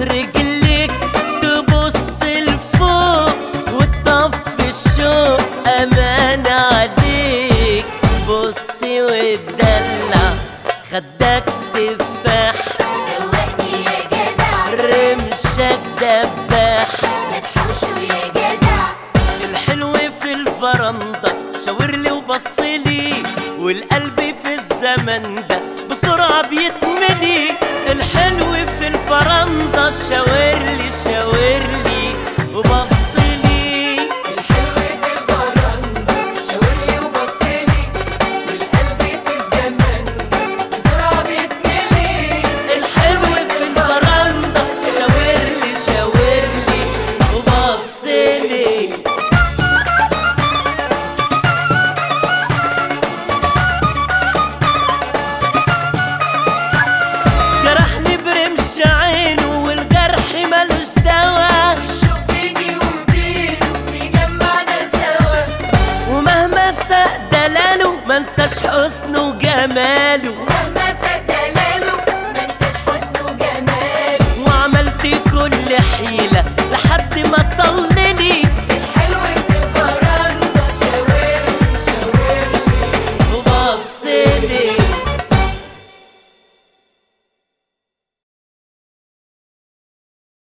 رجليك تبص لفوق وتطفي الشوق امان عليك بصي وتدلع خدك تفاح دوقني يا جدع رمشك دباح ما تحوشه يا جدع الحلو في الفرندا شاورلي وبصلي والقلب في الزمن ده بسرعة بيتملي الحلو في الفرندا شاورلي شاورلي وبصلي الحلو في البرندة شاورلي وبصلي والقلب في الزمن بسرعة بيتملي الحلو في الفرندا شاورلي شاورلي وبصلي جرحني برمش عينه والجرح ملوش دوا الشوق بيجي وبيده بيجمعنا سوا ومهما ساء دلاله منساش حسنه وجماله مهما